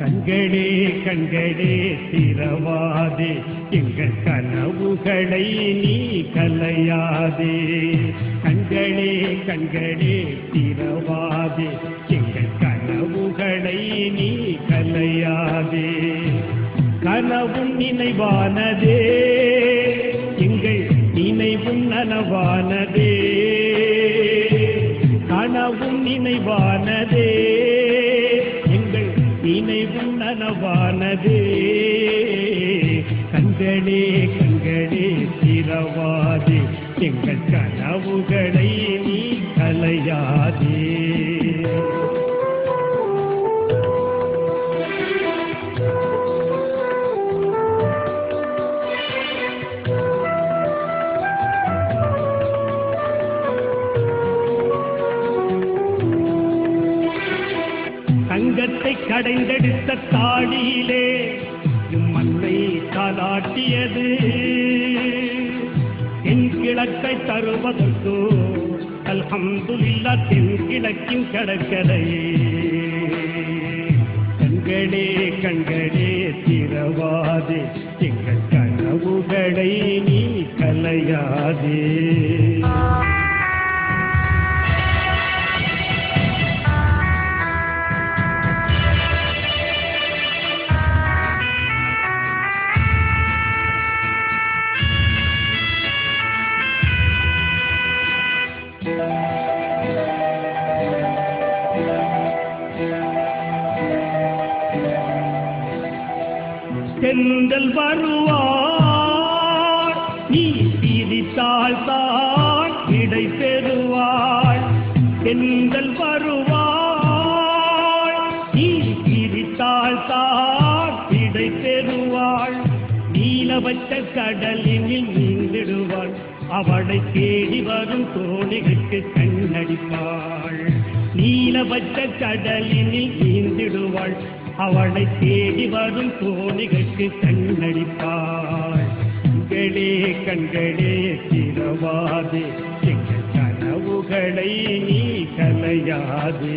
கண்களே கண்களே திறவாதே எங்கள் கனவுகளை நீ கலையாதே கண்களே கண்களே திறவாதே எங்கள் கனவுகளை நீ கலையாதே கனவும் நினைவானதே எங்கள் நினைவும் நனவானதே கனவும் நினைவானதே எங்கள் நினைவும் நனவானதே கண்களே கண்களே திறவாதே எங்கள் கனவுகளை நீ கலையாதே தங்கத்தை கடைந்தெடுத்த தாடியிலே மண்ணை தாளாட்டியது தென் கிழக்கை தருவதற்கோ அல்ஹம்துலில்லா தென் கிழக்கின் கடற்கரையே கண்களே கண்களே திறவாதே எங்கள் கனவுகளை நீ கலையாதே செந்தல் வருவார் நீ பிரித்தால் தான் இடை பெறுவாள் செந்தல் வருவாள் நீ பிரித்தால் தான் இடை பெறுவாள் நீலவற்ற கடலினில் நீந்திடுவாள் அவளை தேடி வரும் தோணிகளுக்கு கண்ணடிப்பாள் நீலவற்ற கடலினில் நீந்திடுவாள் அவளை தேடி வரும் தோணிகளுக்கு கண்ணடிப்பாள் கண்களே கண்களே திறவாதே எங்கள் கனவுகளை நீ கலையாதே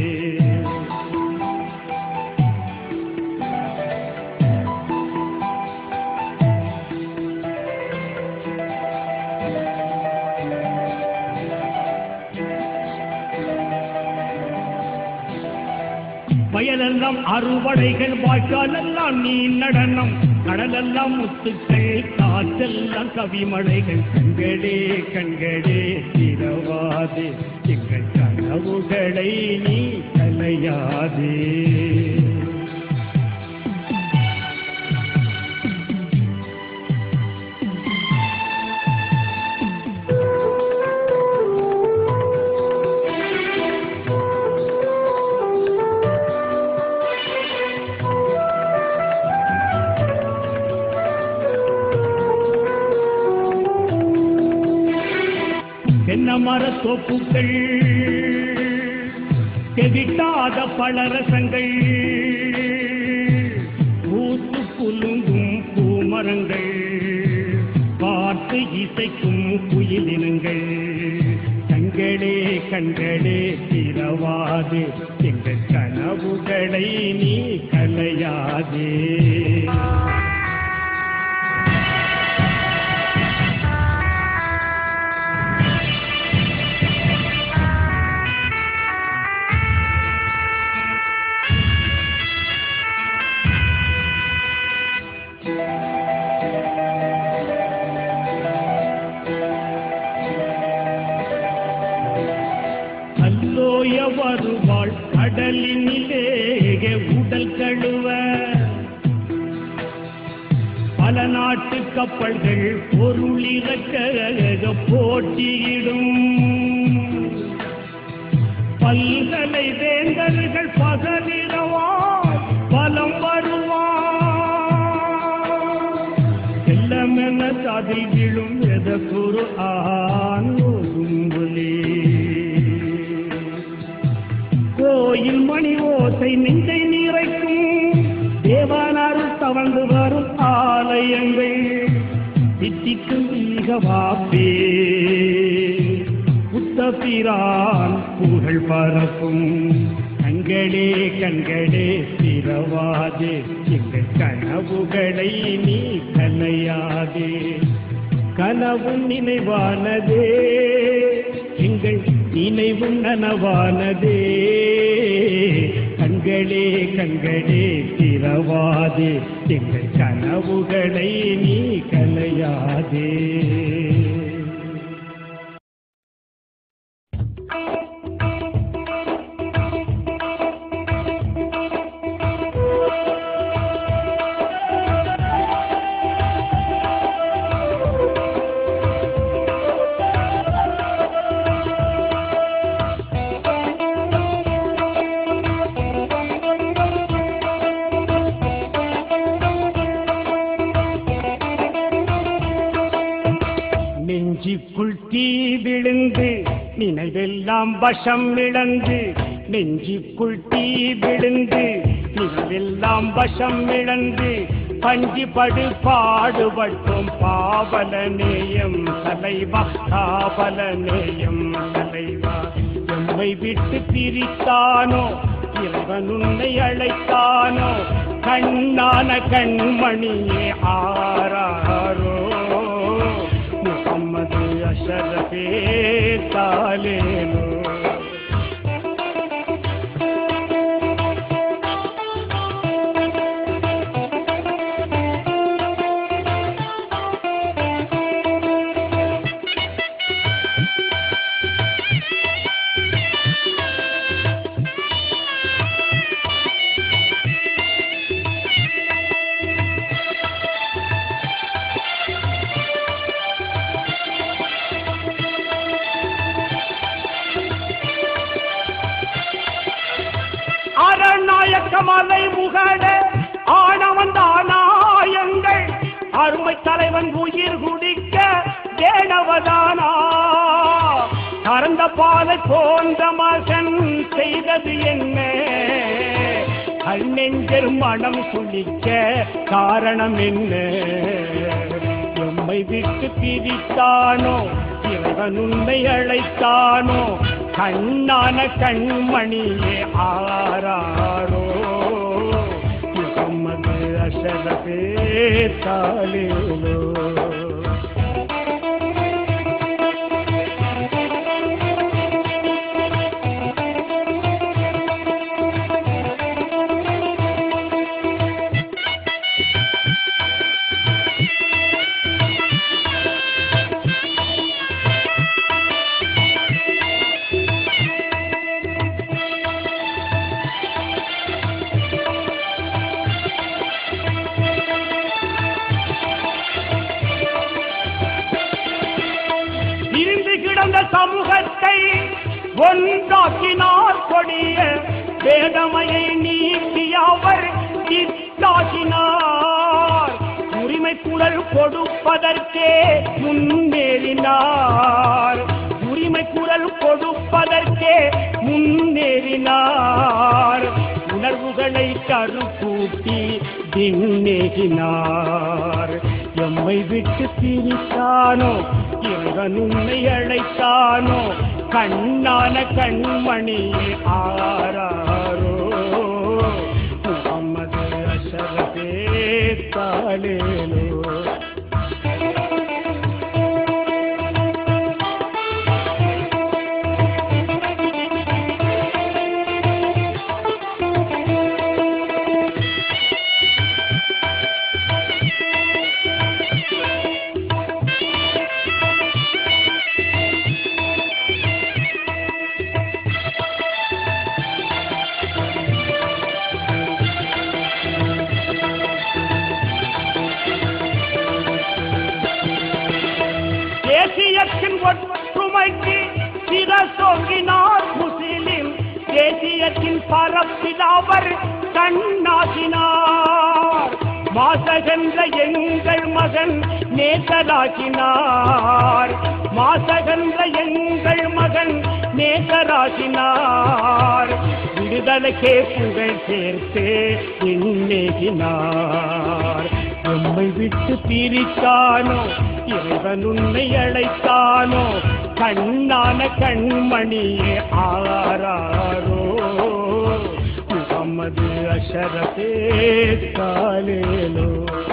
வயலெல்லாம் அறுவடைகள் வாய்க்காலெல்லாம் நீ நடனம் கடலெல்லாம் முத்துக்கள் காற்றெல்லாம் கவிமழைகள் கண்களே கண்களே திறவாதே எங்கள் கனவுகளை நீ கலையாதே தென்னமர தோப்புகள் தெவிட்டாத பழரசங்கள் பூத்து குலுங்கும் பூமரங்கள் பார்த்து இசைக்கும் குயிலினங்கள் கண்களே கண்களே திறவாது எங்கள் கனவுகளை நீ கலையாதே அல்லோய வருவாள் கடலினிலே உடல் கழுவ பல நாட்டு கப்பல்கள் பொருளிறக்க போட்டியிடும் பல்கலை வேந்தர்கள் பகலிரவாய் பலம் வருவார் செல்லமென அதில் விழும் எதற்கொரு ஆண் ஒதும்புலி கோயில் மணி ஓசை நெஞ்சை நிறைக்கும் தேவானார் தவழ்ந்து வரும் ஆலயங்கள் தித்திக்கும் ஈகவாப்பே புத்தபிரான் புகழ் பரப்பும் கண்கள் கண்களே கண்களே திறவாதே எங்கள் கனவுகளை நீ கலையாதே கனவும் நினைவானதே எங்கள் நினைவும் நனவானதே கண்களே கண்களே திறவாதே எங்கள் கனவுகளை நீ கலையாதே நெஞ்சுக்குள் தீ விழுந்து நினைவெல்லாம் வசம் இழந்து நெஞ்சுக்குள் தீ விழுந்து நினைவெல்லாம் வசம் இழந்து பஞ்சு படு பாடுபட்டும் பாவல நேயம் தலைவா காவல நேயம் தலைவா எம்மை விட்டு பிரித்தானோ இறைவன் உன்னை அழைத்தானோ கண்ணான கண்மணியே ஆராரோ முகம்மது அஷரபே தாலேனோ அரநாயக்க மலை முகட ஆணவன் தானாயங்கள் அருமை தலைவன் உயிர் குடிக்க தேனவதானா கறந்த பாலை போன்ற மகன் செய்தது என்ன கண்ணெஞ்சர் மனம் குளிக்க காரணம் என்ன எம்மை விட்டு பிரித்தானோ இறைவன் உன்னை அழைத்தானோ கண்ணான கண்மணியே ஆராரோ முகம்மது அஷரபே தாலேலோ இருந்து கிடந்த சமூகத்தை ஒன்றாக்கினார் கொடிய வேதமையை நீக்கி அவர் இத்தாக்கினார் உரிமை குரல் கொடுப்பதற்கே முன்னேறினார் உரிமை குரல் கொடுப்பதற்கே முன்னேறினார் உணர்வுகளை கருக்கூட்டி தின்னேகினார் எம்மை விட்டு பிரித்தானோ இறைவன் உன்னை அழைத்தானோ கண்ணான கண்மணி ஆராரோ முகம்மது அஷரபே தாலேலோ தேசியத்தின் ஒற்றுமைக்கு சிரசோங்கினார் முஸ்லிம் தேசியத்தின் பரப்பிலாவர் கண்ணாகினார் மாசகன்ற எங்கள் மகன் நேசராகினார் மாசகன்ற எங்கள் மகன் நேசராகினார் விடுதலைக்கே புகழ் சேர்த்து எண்ணேகினார் நம்மை விட்டு பிரித்தானோ இறைவன் உன்னை அழைத்தானோ கண்ணான கண்மணியே ஆராரோ அஷரபே காலேலோ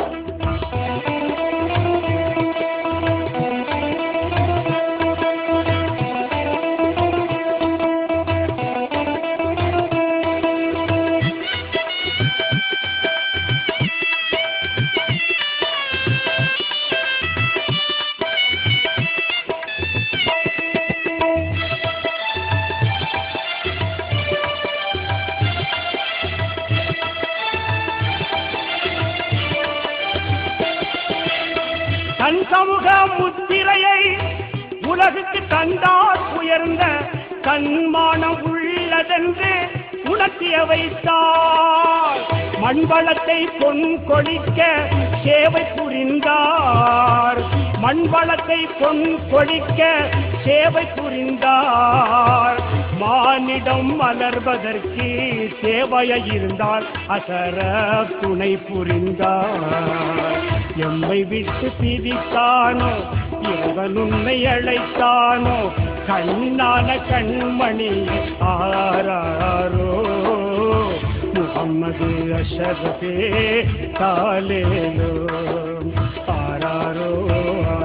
தன் சமூக முத்திரையை உலகுக்கு தந்தார் உயர்ந்த தன்மானம் உள்ளதென்று உணர்த்திய வைத்தார் மண்வளத்தை பொன் கொழிக்க சேவை புரிந்தார் மண்வளத்தை பொன் கொழிக்க சேவை புரிந்தார் மானிடம் மலர்வதற்கு சேவைய இருந்தால் அசர துணை புரிந்தார் எம்மை விட்டு பிரித்தானோ இவன் உன்னை அழைத்தானோ கண்ணான கண்மணி ஆராரோ முகம்மது அஷரபே காலேலோ ஆராரோ